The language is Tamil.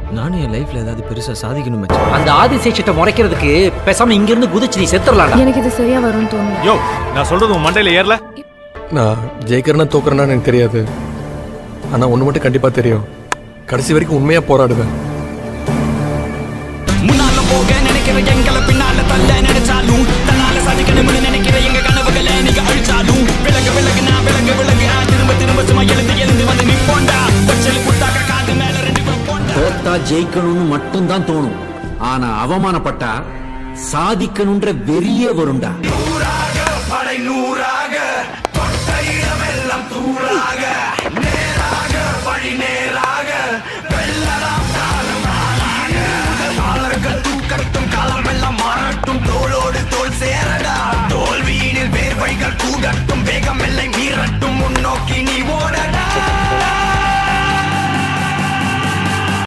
நானும் என் லைஃப்ல ஏதாவது பெருசா சாதிக்கணும் மச்சான் அந்த ஆதிசேஷத்தை முறைக்கிறதுக்கு பேசாம இங்க இருந்து குதிச்சு நீ செத்துறலாம்டா எனக்கு இது சரியா வரும்னு தோணும் யோ நான் சொல்றது உன் மண்டையில ஏறல நான் ஜெயிக்கிறேன்னா தோக்குறேன்னா எனக்கு தெரியாது ஆனா ஒண்ணு மட்டும் கண்டிப்பா தெரியும் கடைசி வரைக்கும் உண்மையா போராடுவேன் முன்னால போக நினைக்கிற எங்களை பின்னால தள்ள நினைச்சாலும் தன்னால சாதிக்கணும்னு நினைக்கிற எங்க கனவுகளை நீங்க அழிச்சாலும் விலகு விலகு நான் விலகு விலகு நான் திரும்ப திரும்ப சும்மா எழுந்து எழுந்து வந்து நிப்போண்டா பச்சல் குத்தாக்க காது மேல ரெண்டு வைப்போண்டா தோத்தா ஜெயிக்கணும்னு மட்டும்தான் தோணும் ஆனா அவமானப்பட்டா சாதிக்கணும்ன்ற வெறியே வரும்டா படை நூறாக தொட்ட இடமெல்லாம் தூளாக நேராக வழி நேர்